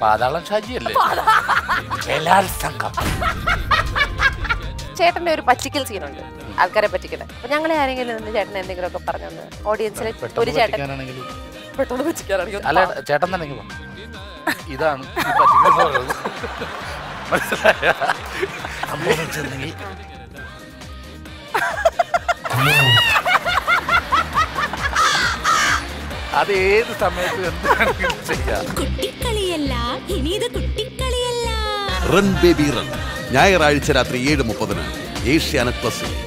പാതാളം ഷാജിയല്ലേ ബലാത്സംഗം ചേട്ടന്റെ ഒരു പറ്റിക്കൽ സീനുണ്ട് ആൾക്കാരെ പറ്റിക്കണേ അപ്പൊ ഞങ്ങളെ ആരെങ്കിലും നിന്ന് ചേട്ടൻ എന്തെങ്കിലും ഒക്കെ പറഞ്ഞൊന്ന് ഓഡിയൻസിൽ ഒരു ചേട്ടൻ പറ്റിക്കാനാണെങ്കിൽ പെട്ടെന്ന് പറ്റിക്കാനാണെങ്കിൽ അല്ല ചേട്ടൻ തന്നെ ഇങ്ങ് വാ. ഇതാണ് ഈ പറ്റിക്കുന്ന പറയുന്നത്. മനസ്സിലായ സംഭവം വെച്ചിട്ടുണ്ടെങ്കിൽ അത് ഏത് സമയത്തും എന്ത് വേണമെങ്കിലും ചെയ്യാം കുട്ടിക്കളിയല്ല ഇനി ഇത് കുട്ടിക്കളിയല്ല റൺ ബേബി റൺ ഞായറാഴ്ച രാത്രി ഏഴ് മുപ്പതിന് ഏഷ്യാനെറ്റ് പ്ലസിൽ